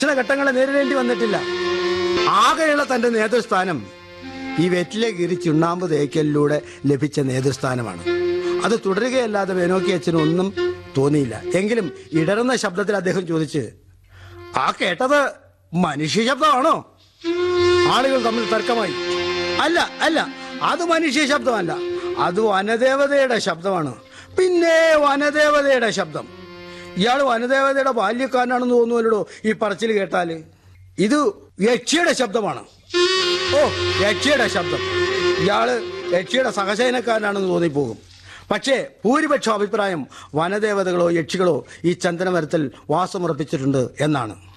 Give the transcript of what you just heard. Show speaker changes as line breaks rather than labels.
ചില ഘട്ടങ്ങളെ നേരിടേണ്ടി വന്നിട്ടില്ല ആകെയുള്ള തന്റെ നേതൃസ്ഥാനം ഈ വെറ്റിലെ കീറി ചുണ്ണാമ്പ് തേക്കലിലൂടെ ലഭിച്ച നേതൃസ്ഥാനമാണ് അത് തുടരുകയല്ലാതെ വേനോക്കി അച്ഛന് ഒന്നും തോന്നിയില്ല എങ്കിലും ഇടറുന്ന ശബ്ദത്തിൽ അദ്ദേഹം ചോദിച്ച് ആ കേട്ടത് മനുഷ്യ ശബ്ദമാണോ ആളുകൾ തമ്മിൽ തർക്കമായി അല്ല അല്ല അത് മനുഷ്യ ശബ്ദമല്ല അത് വനദേവതയുടെ ശബ്ദമാണ് പിന്നെ വനദേവതയുടെ ശബ്ദം ഇയാൾ വനദേവതയുടെ ബാല്യക്കാരനാണെന്ന് തോന്നുമല്ലോ ഈ പറച്ചിൽ കേട്ടാല് ഇത് യക്ഷിയുടെ ശബ്ദമാണ് ഓ യക്ഷിയുടെ ശബ്ദം ഇയാള് യക്ഷിയുടെ സഹശയനക്കാരനാണെന്ന് തോന്നിപ്പോകും പക്ഷേ ഭൂരിപക്ഷം അഭിപ്രായം വനദേവതകളോ യക്ഷികളോ ഈ ചന്ദനമരത്തിൽ വാസമുറപ്പിച്ചിട്ടുണ്ട് എന്നാണ്